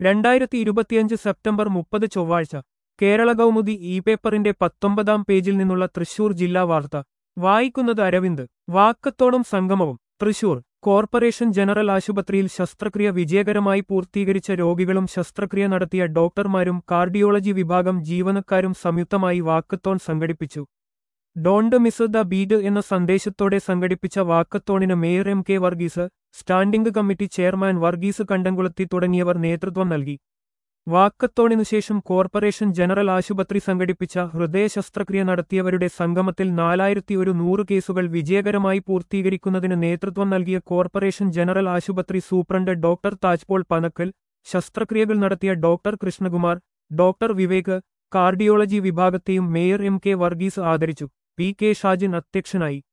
രണ്ടായിരത്തി ഇരുപത്തിയഞ്ച് സെപ്റ്റംബർ മുപ്പത് ചൊവ്വാഴ്ച കേരള കൗമുദി ഇ പേപ്പറിന്റെ പത്തൊമ്പതാം പേജിൽ നിന്നുള്ള തൃശൂർ ജില്ലാ വാർത്ത വായിക്കുന്നത് അരവിന്ദ് വാക്കത്തോടും സംഗമവും തൃശൂർ കോർപ്പറേഷൻ ജനറൽ ആശുപത്രിയിൽ ശസ്ത്രക്രിയ വിജയകരമായി പൂർത്തീകരിച്ച രോഗികളും ശസ്ത്രക്രിയ നടത്തിയ ഡോക്ടർമാരും കാർഡിയോളജി വിഭാഗം ജീവനക്കാരും സംയുക്തമായി വാക്കത്തോൺ സംഘടിപ്പിച്ചു ഡോണ്ട് മിസ് ദ ബീറ്റ് എന്ന സന്ദേശത്തോടെ സംഘടിപ്പിച്ച വാക്കത്തോണിന് mayor M K Varghese standing committee chairman Varghese Kandamkulathi തുടങ്ങിയവർ നേതൃത്വം നൽകി വാക്കത്തോണിനു ശേഷം കോർപ്പറേഷൻ ജനറൽ ആശുപത്രി സംഘടിപ്പിച്ച ഹൃദയ ശസ്ത്രക്രിയ നടത്തിയവരുടെ സംഗമത്തിൽ നാലായിരത്തി ഒരു നൂറ് കേസുകൾ വിജയകരമായി പൂർത്തീകരിക്കുന്നതിന് നേതൃത്വം നൽകിയ കോർപ്പറേഷൻ ജനറൽ ആശുപത്രി സൂപ്രണ്ട് ഡോക്ടർ താജ്പോൾ പനക്കൽ ശസ്ത്രക്രിയകൾ നടത്തിയ doctor Krishnakumar doctor Vivek cardiology വിഭാഗത്തെയും മേയർ എം കെ വർഗീസ് ആദരിച്ചു പി കെ ഷാജിൻ അധ്യക്ഷനായി